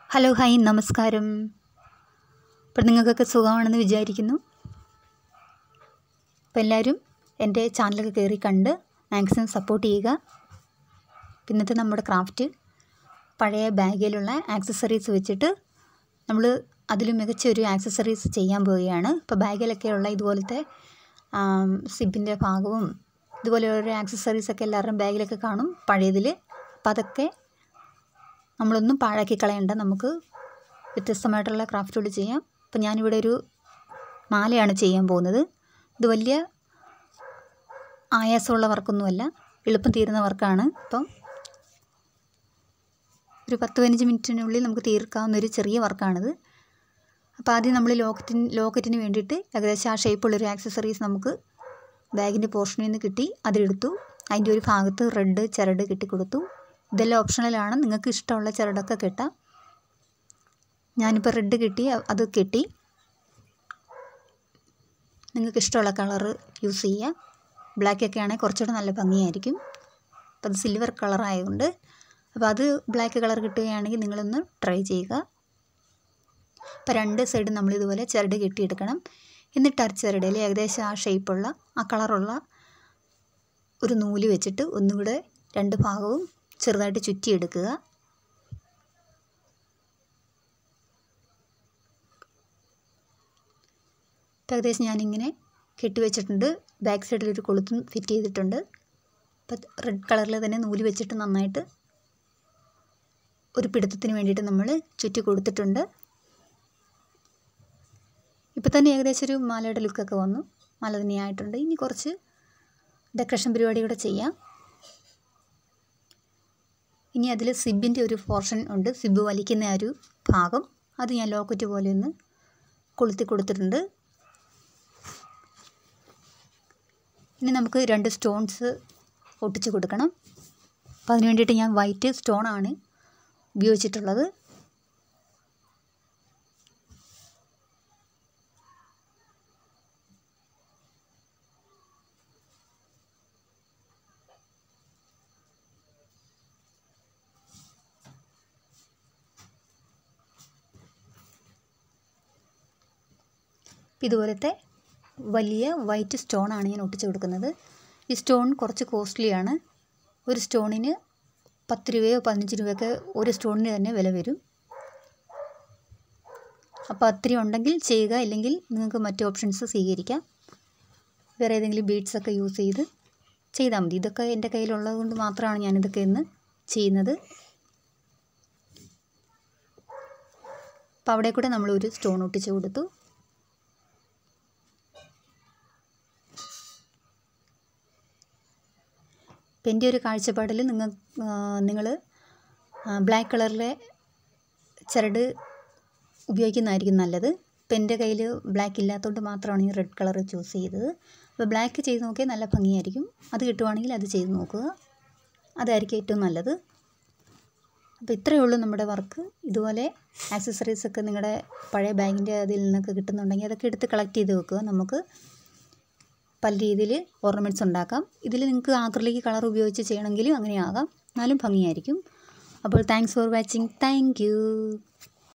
hello hi നമസ്കാരം ഇപ്പം നിങ്ങൾക്കൊക്കെ സുഖമാണെന്ന് വിചാരിക്കുന്നു അപ്പോൾ എല്ലാവരും എൻ്റെ ചാനലൊക്കെ കയറി കണ്ട് മാക്സിമം സപ്പോർട്ട് ചെയ്യുക പിന്നത്തെ നമ്മുടെ ക്രാഫ്റ്റ് പഴയ ബാഗിലുള്ള ആക്സസറീസ് വെച്ചിട്ട് നമ്മൾ അതിൽ മികച്ച ഒരു ആക്സസറീസ് ചെയ്യാൻ പോവുകയാണ് ഇപ്പോൾ ബാഗിലൊക്കെയുള്ള ഇതുപോലത്തെ സിബിൻ്റെ ഭാഗവും ഇതുപോലെ ഓരോ ആക്സസറീസൊക്കെ എല്ലാവരുടെയും ബാഗിലൊക്കെ കാണും പഴയതിൽ അപ്പോൾ അതൊക്കെ നമ്മളൊന്നും പാഴാക്കി കളയണ്ട നമുക്ക് വ്യത്യസ്തമായിട്ടുള്ള ക്രാഫ്റ്റുകൾ ചെയ്യാം അപ്പോൾ ഞാനിവിടെ ഒരു മാലയാണ് ചെയ്യാൻ പോകുന്നത് ഇത് വലിയ ആയാസമുള്ള വർക്കൊന്നുമല്ല എളുപ്പം തീരുന്ന വർക്കാണ് അപ്പം ഒരു പത്ത് പതിനഞ്ച് മിനിറ്റിനുള്ളിൽ നമുക്ക് തീർക്കാവുന്ന ഒരു ചെറിയ വർക്കാണിത് അപ്പോൾ ആദ്യം നമ്മൾ ലോക്കറ്റിന് ലോക്കറ്റിന് വേണ്ടിയിട്ട് ഏകദേശം ആ ഷേപ്പുള്ളൊരു ആക്സസറീസ് നമുക്ക് ബാഗിൻ്റെ പോർഷനിൽ നിന്ന് കിട്ടി അതെടുത്തു അതിൻ്റെ ഒരു ഭാഗത്ത് റെഡ് ചരട് കെട്ടിക്കൊടുത്തു ഇതെല്ലാം ഓപ്ഷണലാണ് നിങ്ങൾക്ക് ഇഷ്ടമുള്ള ചരടൊക്കെ കെട്ടാം ഞാനിപ്പോൾ റെഡ് കെട്ടി അത് കെട്ടി നിങ്ങൾക്ക് ഇഷ്ടമുള്ള കളറ് യൂസ് ചെയ്യാം ബ്ലാക്കൊക്കെ ആണെങ്കിൽ കുറച്ചുകൂടെ നല്ല ഭംഗിയായിരിക്കും അപ്പോൾ അത് സിൽവർ കളറായതുകൊണ്ട് അപ്പോൾ അത് ബ്ലാക്ക് കളർ കിട്ടുകയാണെങ്കിൽ നിങ്ങളൊന്ന് ട്രൈ ചെയ്യുക അപ്പോൾ രണ്ട് സൈഡും നമ്മളിതുപോലെ ചരട് കെട്ടിയെടുക്കണം എന്നിട്ട് ആ ചരടിൽ ഏകദേശം ആ ഷേപ്പുള്ള ആ കളറുള്ള ഒരു നൂല് വെച്ചിട്ട് ഒന്നുകൂടെ രണ്ട് ഭാഗവും ചെറുതായിട്ട് ചുറ്റിയെടുക്കുക ഇപ്പം ഏകദേശം ഞാനിങ്ങനെ കെട്ടിവെച്ചിട്ടുണ്ട് ബാക്ക് സൈഡിൽ ഒരു കൊളുത്തും ഫിറ്റ് ചെയ്തിട്ടുണ്ട് അപ്പം റെഡ് കളറിൽ തന്നെ നൂല് വെച്ചിട്ട് നന്നായിട്ട് ഒരു പിടുത്തത്തിന് വേണ്ടിയിട്ട് നമ്മൾ ചുറ്റി കൊടുത്തിട്ടുണ്ട് ഇപ്പം തന്നെ ഏകദേശം ഒരു മാലയുടെ ലുക്കൊക്കെ വന്നു മാല തന്നെയായിട്ടുണ്ട് ഇനി കുറച്ച് ഡെക്കറേഷൻ പരിപാടി കൂടെ ചെയ്യാം ഇനി അതിൽ സിബിൻ്റെ ഒരു പോർഷൻ ഉണ്ട് സിബ് വലിക്കുന്ന ആ ഒരു ഭാഗം അത് ഞാൻ ലോക്കറ്റ് പോലെ ഒന്ന് കൊളുത്തി കൊടുത്തിട്ടുണ്ട് ഇനി നമുക്ക് രണ്ട് സ്റ്റോൺസ് ഒട്ടിച്ച് കൊടുക്കണം അപ്പോൾ അതിന് വേണ്ടിയിട്ട് ഞാൻ വൈറ്റ് സ്റ്റോണാണ് ഉപയോഗിച്ചിട്ടുള്ളത് ഇതുപോലത്തെ വലിയ വൈറ്റ് സ്റ്റോണാണ് ഞാൻ ഒട്ടിച്ച് കൊടുക്കുന്നത് ഈ സ്റ്റോൺ കുറച്ച് കോസ്റ്റ്ലിയാണ് ഒരു സ്റ്റോണിന് പത്ത് രൂപയോ പതിനഞ്ച് രൂപയൊക്കെ ഒരു സ്റ്റോണിന് തന്നെ വില വരും അപ്പോൾ അത്രി ഉണ്ടെങ്കിൽ ചെയ്യുക ഇല്ലെങ്കിൽ നിങ്ങൾക്ക് മറ്റ് ഓപ്ഷൻസ് സ്വീകരിക്കാം വേറെ ഏതെങ്കിലും ബീഡ്സൊക്കെ യൂസ് ചെയ്ത് ചെയ്താൽ മതി ഇതൊക്കെ എൻ്റെ കയ്യിലുള്ളത് കൊണ്ട് മാത്രമാണ് ഞാനിതൊക്കെ ഇന്ന് ചെയ്യുന്നത് അപ്പോൾ അവിടെ കൂടെ നമ്മൾ ഒരു സ്റ്റോൺ ഒട്ടിച്ച് കൊടുത്തു ഇപ്പം എൻ്റെ ഒരു കാഴ്ചപ്പാടിൽ നിങ്ങൾ നിങ്ങൾ ബ്ലാക്ക് കളറിലെ ചരട് ഉപയോഗിക്കുന്നതായിരിക്കും നല്ലത് ഇപ്പം എൻ്റെ കയ്യിൽ ബ്ലാക്ക് ഇല്ലാത്തതുകൊണ്ട് മാത്രമാണ് ഈ റെഡ് കളർ ചൂസ് ചെയ്തത് അപ്പോൾ ബ്ലാക്ക് ചെയ്ത് നോക്കിയാൽ നല്ല ഭംഗിയായിരിക്കും അത് കിട്ടുവാണെങ്കിൽ അത് ചെയ്ത് നോക്കുക അതായിരിക്കും ഏറ്റവും നല്ലത് അപ്പോൾ ഇത്രയേ ഉള്ളൂ നമ്മുടെ വർക്ക് ഇതുപോലെ ആക്സസറീസ് ഒക്കെ നിങ്ങളുടെ പഴയ ബാഗിൻ്റെ അതിൽ നിന്നൊക്കെ കിട്ടുന്നുണ്ടെങ്കിൽ അതൊക്കെ എടുത്ത് കളക്ട് ചെയ്ത് വെക്കുക നമുക്ക് പല രീതിയിൽ ഓർണമെൻറ്റ്സ് ഉണ്ടാക്കാം ഇതിൽ നിങ്ങൾക്ക് ആക്രിലിക് കളർ ഉപയോഗിച്ച് ചെയ്യണമെങ്കിലും അങ്ങനെ ആകാം എന്നാലും ഭംഗിയായിരിക്കും അപ്പോൾ താങ്ക്സ് ഫോർ വാച്ചിങ് താങ്ക്